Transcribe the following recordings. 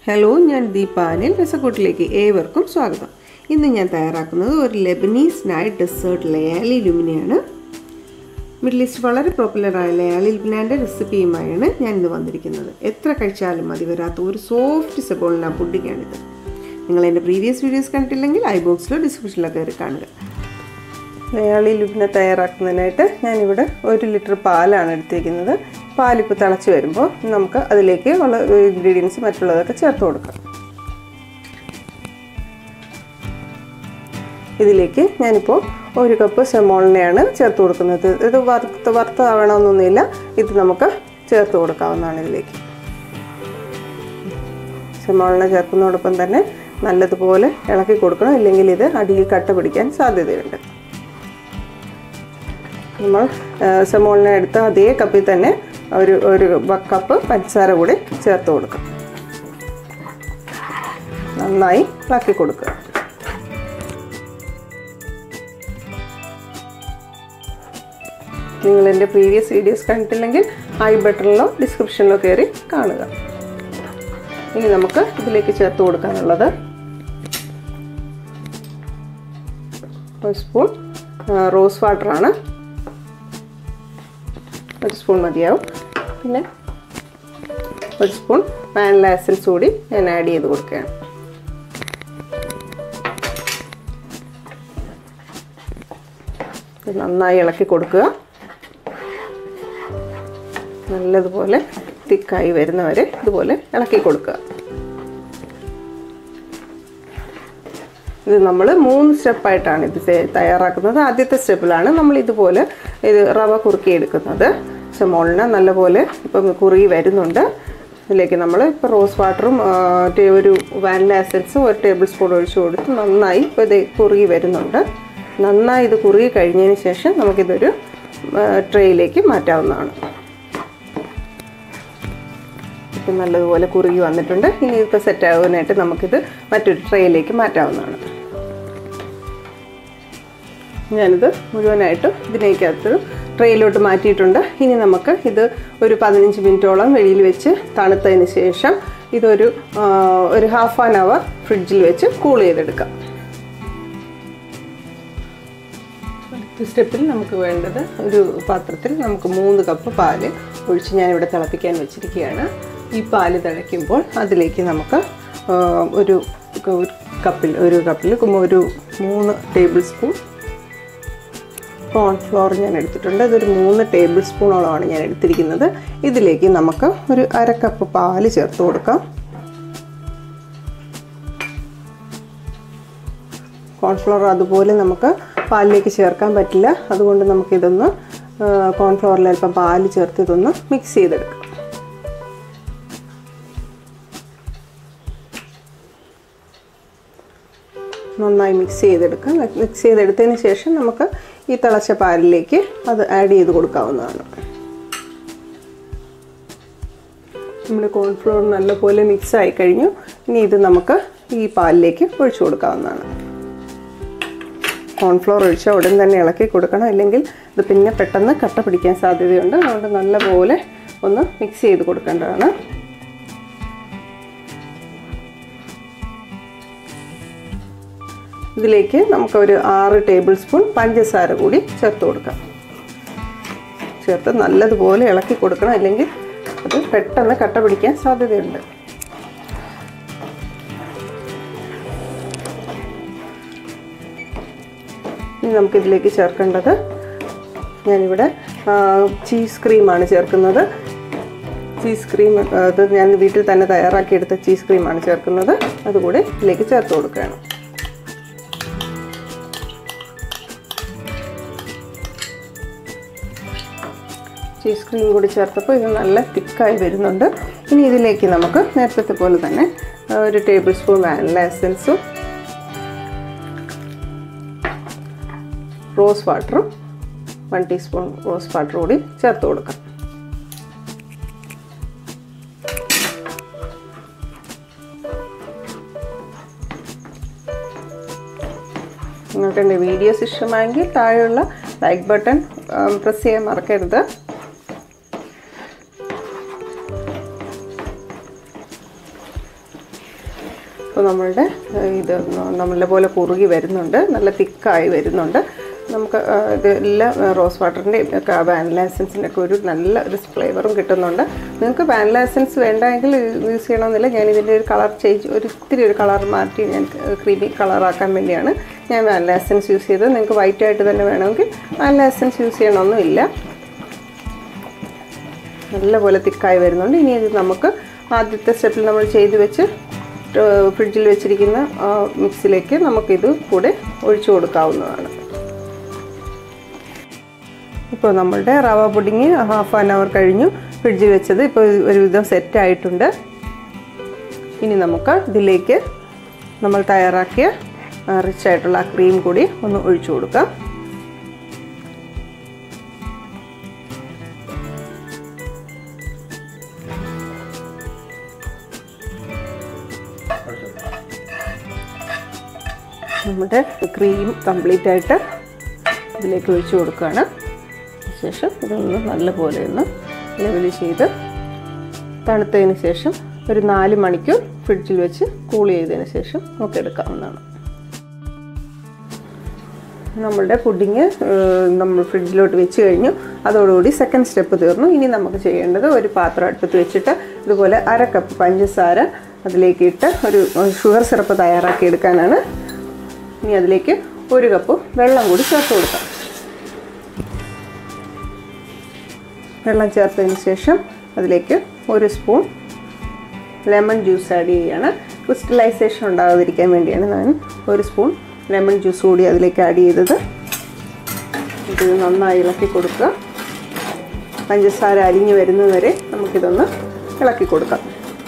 hello ഞാൻ ദീപാനിൽ രസക്കൂട്ടിലേക്ക് ഏവർക്കും സ്വാഗതം ഇന്ന് ഞാൻ തയ്യാറാക്കുന്നത് ഒരു ലെബനീസ് നൈറ്റ് ഡെസേർട്ട് ലയാലി ലുമിനയാണ് മിഡിൽ ഈസ്റ്റ് വളരെ പോപ്പുലറായ ലയാലി ലുമിനാൻ്റെ റെസിപ്പിയുമായാണ് ഞാൻ ഇന്ന് വന്നിരിക്കുന്നത് എത്ര കഴിച്ചാലും മതി വരാത്ത ഒരു സോഫ്റ്റ് സെബോളിന പുഡിങ്ങാണിത് നിങ്ങൾ എൻ്റെ പ്രീവിയസ് വീഡിയോസ് കണ്ടിട്ടില്ലെങ്കിൽ ഐ ബോക്സിലോ ഡിസ്ക്രിപ്ഷനിലോ കയറി കാണുക ലയാളി ലുബിനെ തയ്യാറാക്കുന്നതിനായിട്ട് ഞാനിവിടെ ഒരു ലിറ്റർ പാലാണ് എടുത്തിരിക്കുന്നത് പാലിപ്പോൾ തിളച്ച് വരുമ്പോൾ നമുക്ക് അതിലേക്ക് ഉള്ള ഇൻഗ്രീഡിയൻസ് മറ്റുള്ളതൊക്കെ ചേർത്ത് കൊടുക്കാം ഇതിലേക്ക് ഞാനിപ്പോൾ ഒരു കപ്പ് സെമോളിനെയാണ് ചേർത്ത് കൊടുക്കുന്നത് ഇത് വറുത്ത് വറുത്താവണമെന്നൊന്നുമില്ല ഇത് നമുക്ക് ചേർത്ത് കൊടുക്കാവുന്നതാണ് ഇതിലേക്ക് സെമോളിനെ ചേർക്കുന്നതോടൊപ്പം തന്നെ നല്ലതുപോലെ ഇളക്കി കൊടുക്കണം ഇല്ലെങ്കിൽ ഇത് അടിയിൽ കട്ട പിടിക്കാൻ സാധ്യതയുണ്ട് നമ്മൾ സെമോളിനെ എടുത്ത് അതേ കപ്പിൽ തന്നെ ഒരു ഒരു കപ്പ് പഞ്ചസാര കൂടി ചേർത്ത് കൊടുക്കുക നന്നായി ഇളക്കി കൊടുക്കുക നിങ്ങൾ എൻ്റെ പ്രീവിയസ് വീഡിയോസ് കണ്ടിട്ടില്ലെങ്കിൽ ഐ ബട്ടണിലോ ഡിസ്ക്രിപ്ഷനിലോ കയറി കാണുക ഇനി നമുക്ക് ഇതിലേക്ക് ചേർത്ത് കൊടുക്കാനുള്ളത് ഒരു സ്പൂൺ റോസ് വാട്ടറാണ് ഒരു സ്പൂൺ മതിയാവും പിന്നെ ഒരു സ്പൂൺ വാനില എസൻസ് കൂടി ഞാൻ ആഡ് ചെയ്ത് കൊടുക്കുകയാണ് നന്നായി ഇളക്കി കൊടുക്കുക നല്ലതുപോലെ തിക്കായി വരുന്നവരെ ഇതുപോലെ ഇളക്കി കൊടുക്കുക ഇത് നമ്മൾ മൂന്ന് സ്റ്റെപ്പായിട്ടാണ് ഇത് തയ്യാറാക്കുന്നത് ആദ്യത്തെ സ്റ്റെപ്പിലാണ് നമ്മൾ ഇതുപോലെ ഇത് റവ കുറുക്കിയെടുക്കുന്നത് സെമോളിന് നല്ലപോലെ ഇപ്പം കുറുകി വരുന്നുണ്ട് ഇതിലേക്ക് നമ്മൾ ഇപ്പോൾ റോസ് വാട്ടറും ഒരു വാനില എസൻസും ഒരു ടേബിൾ സ്പൂൺ ഒഴിച്ച് കൊടുത്ത് നന്നായി ഇപ്പോൾ ഇത് കുറുകി വരുന്നുണ്ട് നന്നായി ഇത് കുറുകി കഴിഞ്ഞതിന് ശേഷം നമുക്കിതൊരു ട്രേയിലേക്ക് മാറ്റാവുന്നതാണ് ഇപ്പം നല്ലതുപോലെ കുറുകി വന്നിട്ടുണ്ട് ഇനി ഇപ്പോൾ സെറ്റ് ആകാനായിട്ട് നമുക്കിത് മറ്റൊരു ട്രേയിലേക്ക് മാറ്റാവുന്നതാണ് ഞാനിത് മുഴുവനായിട്ട് ഇതിനേക്കകത്ത് ട്രെയിലോട്ട് മാറ്റിയിട്ടുണ്ട് ഇനി നമുക്ക് ഇത് ഒരു പതിനഞ്ച് മിനിറ്റോളം വെളിയിൽ വെച്ച് തണുത്തതിന് ശേഷം ഇതൊരു ഒരു ഹാഫ് ആൻ അവർ ഫ്രിഡ്ജിൽ വെച്ച് കൂൾ ചെയ്തെടുക്കാം അടുത്ത സ്റ്റെപ്പിൽ നമുക്ക് വേണ്ടത് ഒരു പാത്രത്തിൽ നമുക്ക് മൂന്ന് കപ്പ് പാല് ഒഴിച്ച് ഞാനിവിടെ തിളപ്പിക്കാൻ വെച്ചിരിക്കുകയാണ് ഈ പാല് തിളയ്ക്കുമ്പോൾ അതിലേക്ക് നമുക്ക് ഒരു കപ്പിൽ ഒരു കപ്പിൽ ഒരു മൂന്ന് ടേബിൾ സ്പൂൺ കോൺഫ്ലോർ ഞാൻ എടുത്തിട്ടുണ്ട് ഇതൊരു മൂന്ന് ടേബിൾ സ്പൂണോളമാണ് ഞാൻ എടുത്തിരിക്കുന്നത് ഇതിലേക്ക് നമുക്ക് ഒരു അര കപ്പ് പാല് ചേർത്ത് കൊടുക്കാം കോൺഫ്ലോർ അതുപോലെ നമുക്ക് പാലിലേക്ക് ചേർക്കാൻ പറ്റില്ല അതുകൊണ്ട് നമുക്കിതൊന്ന് കോൺഫ്ലോറിൽ അല്പം പാല് ചേർത്ത് ഇതൊന്ന് മിക്സ് ചെയ്തെടുക്കാം നന്നായി മിക്സ് ചെയ്തെടുക്കാം മിക്സ് ചെയ്തെടുത്തതിന് ശേഷം നമുക്ക് ഈ തിളച്ച പാലിലേക്ക് അത് ആഡ് ചെയ്ത് കൊടുക്കാവുന്നതാണ് നമ്മുടെ കോൺഫ്ലോർ നല്ലപോലെ മിക്സ് ആയി കഴിഞ്ഞു ഇനി ഇത് നമുക്ക് ഈ പാലിലേക്ക് ഒഴിച്ചു കൊടുക്കാവുന്നതാണ് കോൺഫ്ലോർ ഒഴിച്ചാൽ ഉടൻ തന്നെ ഇളക്കി കൊടുക്കണം അല്ലെങ്കിൽ ഇത് പിന്നെ പെട്ടെന്ന് കട്ട പിടിക്കാൻ സാധ്യതയുണ്ട് അതുകൊണ്ട് നല്ലപോലെ ഒന്ന് മിക്സ് ചെയ്ത് കൊടുക്കേണ്ടതാണ് ഇതിലേക്ക് നമുക്ക് ഒരു ആറ് ടേബിൾ സ്പൂൺ പഞ്ചസാര കൂടി ചേർത്ത് കൊടുക്കാം ചേർത്ത് നല്ലതുപോലെ ഇളക്കി കൊടുക്കണം അല്ലെങ്കിൽ അത് പെട്ടെന്ന് കട്ട പിടിക്കാൻ സാധ്യതയുണ്ട് ഇനി നമുക്കിതിലേക്ക് ചേർക്കേണ്ടത് ഞാനിവിടെ ചീസ് ക്രീമാണ് ചേർക്കുന്നത് ചീസ് ക്രീം അത് ഞാൻ വീട്ടിൽ തന്നെ തയ്യാറാക്കിയെടുത്ത ചീസ് ക്രീമാണ് ചേർക്കുന്നത് അതുകൂടി ഇതിലേക്ക് ചേർത്ത് കൊടുക്കുകയാണ് ചീസ് ക്രീം കൂടി ചേർത്തപ്പോൾ ഇത് നല്ല തിക്കായി വരുന്നുണ്ട് ഇനി ഇതിലേക്ക് നമുക്ക് നേരത്തെ പോലെ തന്നെ ഒരു ടേബിൾ സ്പൂൺ വാനില എസൻസും റോസ് വാട്ടറും വൺ ടീസ്പൂൺ റോസ് വാട്ടർ കൂടി ചേർത്ത് കൊടുക്കാം നിങ്ങൾക്ക് എൻ്റെ വീഡിയോസ് ഇഷ്ടമായെങ്കിൽ താഴെയുള്ള ലൈക്ക് ബട്ടൺ പ്രസ് ചെയ്യാൻ മറക്കരുത് അപ്പോൾ നമ്മളുടെ ഏഹ്, ഇത് നമ്മളെ പോലെ കുറുകി വരുന്നുണ്ട് നല്ല തിക്കായി വരുന്നുണ്ട് നമുക്ക് ആ, ഇതെല്ലാം റോസ് വാട്ടറിൻ്റെയും ഒക്കെ വാനില എസൻസിൻ്റെ ഒക്കെ ഒരു നല്ല ഒരു ഫ്ലേവറും കിട്ടുന്നുണ്ട് നിങ്ങൾക്ക് വാനില എസൻസ് വേണ്ടെങ്കിൽ യൂസ് ചെയ്യണമെന്നില്ല ഞാൻ ഇതിൻ്റെ ഒരു കളർ ചേഞ്ച് ഒരു ഇത്തിരി ഒരു കളർ മാറ്റി ഞാൻ ക്രീമി കളറാക്കാൻ വേണ്ടിയാണ് ഞാൻ വാനില എസൻസ് യൂസ് ചെയ്തത് നിങ്ങൾക്ക് വൈറ്റ് ആയിട്ട് തന്നെ വേണമെങ്കിൽ വാനില എസൻസ് യൂസ് ചെയ്യണമെന്നില്ല നല്ലപോലെ തിക്കായി വരുന്നുണ്ട് ഇനി ഇത് നമുക്ക് ആദ്യത്തെ സ്റ്റെപ്പിൽ നമ്മൾ ചെയ്ത് വെച്ച് ഏഹ്, ഫ്രിഡ്ജിൽ വെച്ചിരിക്കുന്ന ആ, മിക്സിലേക്ക് നമുക്കിത് കൂടെ ഒഴിച്ചു കൊടുക്കാവുന്നതാണ് ഇപ്പോൾ നമ്മളുടെ റവ പുഡിങ് ഹാഫ് ആൻ അവർ കഴിഞ്ഞു ഫ്രിഡ്ജിൽ വെച്ചത് ഇപ്പോൾ ഒരുവിധം സെറ്റ് ആയിട്ടുണ്ട് ഇനി നമുക്ക് ഇതിലേക്ക് നമ്മൾ തയ്യാറാക്കിയ റിച്ച് ആയിട്ടുള്ള ആ ക്രീം കൂടി ഒന്ന് ഒഴിച്ചു കൊടുക്കാം നമ്മുടെ ക്രീം കംപ്ലീറ്റ് ആയിട്ട് ഇതിലേക്ക് ഒഴിച്ചു കൊടുക്കുകയാണ് ശേഷം ഇതൊന്ന് നല്ലപോലെ ഒന്ന് ലെവൽ ചെയ്ത് തണുത്തതിന് ശേഷം ഒരു നാല് മണിക്കൂർ ഫ്രിഡ്ജിൽ വെച്ച് കൂൾ ചെയ്തതിന് ശേഷം നമുക്ക് എടുക്കാവുന്നതാണ് നമ്മളുടെ പുഡിങ് നമ്മൾ ഫ്രിഡ്ജിലോട്ട് വെച്ച് കഴിഞ്ഞു അതോടുകൂടി സെക്കൻഡ് സ്റ്റെപ്പ് തീർന്നു ഇനി നമുക്ക് ചെയ്യേണ്ടത് ഒരു പാത്രം അടുപ്പത്ത് വെച്ചിട്ട് ഇതുപോലെ അര കപ്പ് പഞ്ചസാര അതിലേക്ക് ഇട്ട് ഒരു ഷുഗർ സിറപ്പ് തയ്യാറാക്കി എടുക്കാനാണ് ഇനി അതിലേക്ക് ഒരു കപ്പ് വെള്ളം കൂടി ചേർത്ത് കൊടുക്കാം വെള്ളം ചേർത്തതിന് ശേഷം അതിലേക്ക് ഒരു സ്പൂൺ ലെമൺ ജ്യൂസ് ആഡ് ചെയ്യുകയാണ് ക്രിസ്റ്റലൈസേഷൻ ഉണ്ടാകാതിരിക്കാൻ വേണ്ടിയാണ് ഞാൻ ഒരു സ്പൂൺ ലെമൺ ജ്യൂസ് കൂടി അതിലേക്ക് ആഡ് ചെയ്തത് ഇത് നന്നായി ഇളക്കി കൊടുക്കുക പഞ്ചസാര അരിഞ്ഞു വരുന്നതുവരെ നമുക്കിതൊന്ന് ഇളക്കി കൊടുക്കാം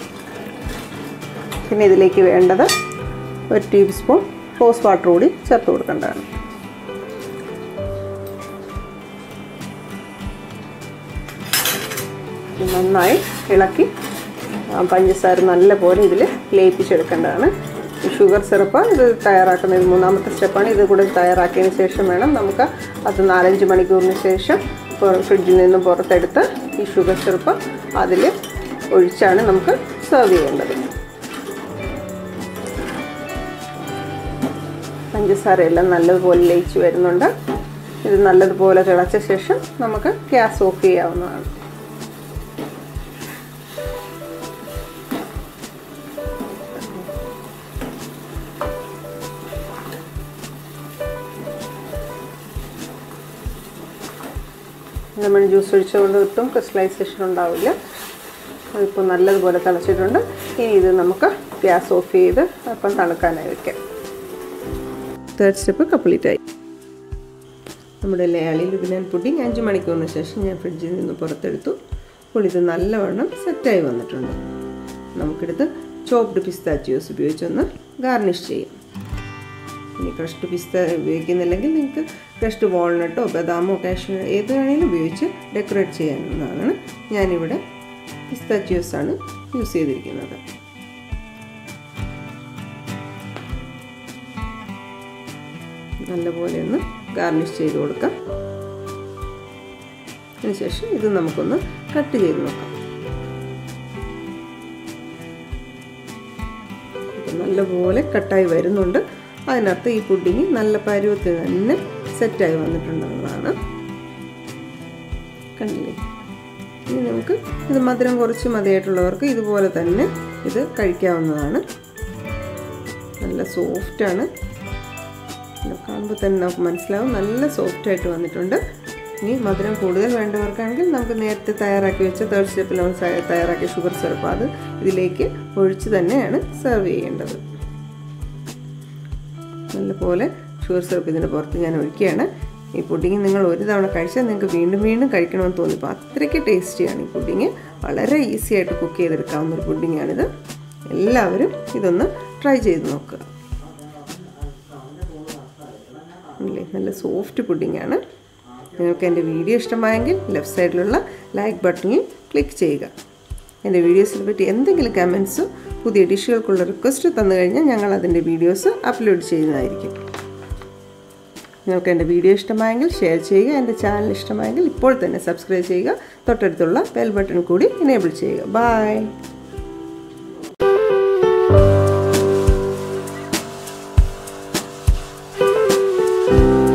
പിന്നെ ഇതിലേക്ക് വേണ്ടത് ഒരു ടീസ്പൂൺ റോസ് വാട്ടർ കൂടി ചേർത്ത് കൊടുക്കേണ്ടതാണ് ഇത് നന്നായി ഇളക്കി ആ പഞ്ചസാര നല്ല പോലെ ഇതിൽ ലയിപ്പിച്ചെടുക്കേണ്ടതാണ് ഈ ഷുഗർ സിറപ്പ് ഇത് തയ്യാറാക്കുന്നത് മൂന്നാമത്തെ സ്റ്റെപ്പാണ് ഇത് കൂടെ തയ്യാറാക്കിയതിന് ശേഷം വേണം നമുക്ക് അത് നാലഞ്ച് മണിക്കൂറിന് ശേഷം പുറ- ഫ്രിഡ്ജിൽ നിന്നും പുറത്തെടുത്ത് ഈ ഷുഗർ സിറപ്പ് അതിൽ ഒഴിച്ചാണ് നമുക്ക് സെർവ് ചെയ്യേണ്ടത് പഞ്ചസാര എല്ലാം നല്ലതുപോലെ ലയിച്ച് വരുന്നുണ്ട് ഇത് നല്ലതുപോലെ തിളച്ച ശേഷം നമുക്ക് ഗ്യാസ് ഓഫ് ചെയ്യാവുന്നതാണ് ലെമൺ ജ്യൂസ് ഒഴിച്ചുകൊണ്ട് ഒട്ടും ക്രിസ്റ്റലൈസേഷൻ ഉണ്ടാവില്ല അതിപ്പോൾ നല്ലതുപോലെ തിളച്ചിട്ടുണ്ട് ഇനി ഇത് നമുക്ക് ഗ്യാസ് ഓഫ് ചെയ്ത് അപ്പം തണുക്കാനായി വയ്ക്കാം തേർഡ് സ്റ്റെപ്പ് കംപ്ലീറ്റ് ആയി നമ്മുടെ ലയാളി ലുബിനാൻ പുഡിങ് അഞ്ച് മണിക്കൂറിന് ശേഷം ഞാൻ ഫ്രിഡ്ജിൽ നിന്ന് പുറത്തെടുത്തു അപ്പോൾ ഇത് നല്ലവണ്ണം സെറ്റായി വന്നിട്ടുണ്ട് നമുക്കെടുത്ത് ചോപ്ഡ് പിസ്താച്ചിയോസ് ഉപയോഗിച്ചൊന്ന് ഗാർണിഷ് ചെയ്യാം ഇനി ക്രഷ്ഡ് പിസ്ത ഉപയോഗിക്കുന്നില്ലെങ്കിൽ നിങ്ങൾക്ക് ക്രഷ്ഡ് വാൾനട്ടോ ബദാമോ കാഷ്യൂ ഏത് വേണമെങ്കിലും ഉപയോഗിച്ച് ഡെക്കറേറ്റ് ചെയ്യാവുന്നതാണ് ഞാനിവിടെ പിസ്താച്ചിയോസ് ആണ് യൂസ് ചെയ്തിരിക്കുന്നത് നല്ലപോലെ ഒന്ന് ഗാർണിഷ് ചെയ്ത് കൊടുക്കാം അതിനുശേഷം ഇത് നമുക്കൊന്ന് കട്ട് ചെയ്ത് നോക്കാം ഇപ്പം നല്ലപോലെ കട്ടായി വരുന്നുണ്ട് അതിനകത്ത് ഈ പുഡിങ് നല്ല പരുവത്തിൽ തന്നെ സെറ്റായി വന്നിട്ടുണ്ടെന്നതാണ് കണ്ടില്ലേ ഇനി നമുക്ക് ഇത് മധുരം കുറച്ച് മതിയായിട്ടുള്ളവർക്ക് ഇതുപോലെ തന്നെ ഇത് കഴിക്കാവുന്നതാണ് നല്ല സോഫ്റ്റാണ് കാണുമ്പോൾ തന്നെ നമുക്ക് മനസ്സിലാവും നല്ല സോഫ്റ്റായിട്ട് വന്നിട്ടുണ്ട് ഇനി മധുരം കൂടുതൽ വേണ്ടവർക്കാണെങ്കിൽ നമുക്ക് നേരത്തെ തയ്യാറാക്കി വെച്ച തേർഡ് സ്റ്റെപ്പിൽ നമ്മൾ തയ്യാറാക്കിയ ഷുഗർ സിറപ്പ് അത് ഇതിലേക്ക് ഒഴിച്ച് തന്നെയാണ് സെർവ് ചെയ്യേണ്ടത് നല്ലപോലെ ഷുഗർ സിറപ്പ് ഇതിൻ്റെ പുറത്ത് ഞാൻ ഒഴിക്കുകയാണ് ഈ പുഡിങ് നിങ്ങൾ ഒരു തവണ കഴിച്ചാൽ നിങ്ങൾക്ക് വീണ്ടും വീണ്ടും കഴിക്കണമെന്ന് തോന്നിപ്പോൾ അത്രയ്ക്ക് ടേസ്റ്റിയാണ് ഈ പുഡിങ് വളരെ ഈസി ആയിട്ട് കുക്ക് ചെയ്തെടുക്കാവുന്ന ഒരു പുഡിങ്ങാണിത് എല്ലാവരും ഇതൊന്ന് ട്രൈ ചെയ്ത് നോക്കുക ഇല്ലേ നല്ല സോഫ്റ്റ് പുഡിങ്ങാണ് നിങ്ങൾക്ക് എൻ്റെ വീഡിയോ ഇഷ്ടമായെങ്കിൽ ലെഫ്റ്റ് സൈഡിലുള്ള ലൈക്ക് ബട്ടണിൽ ക്ലിക്ക് ചെയ്യുക എൻ്റെ വീഡിയോസിനെ പറ്റി എന്തെങ്കിലും കമൻസോ പുതിയ ഡിഷുകൾക്കുള്ള റിക്വസ്റ്റ് തന്നു കഴിഞ്ഞാൽ ഞങ്ങൾ അതിൻ്റെ വീഡിയോസ് അപ്ലോഡ് ചെയ്യുന്നതായിരിക്കും നിങ്ങൾക്ക് എൻ്റെ വീഡിയോ ഇഷ്ടമായെങ്കിൽ ഷെയർ ചെയ്യുക എൻ്റെ ചാനൽ ഇഷ്ടമായെങ്കിൽ ഇപ്പോൾ തന്നെ സബ്സ്ക്രൈബ് ചെയ്യുക തൊട്ടടുത്തുള്ള ബെൽ ബട്ടൺ കൂടി എനേബിൾ ചെയ്യുക ബായ് താങ്ക്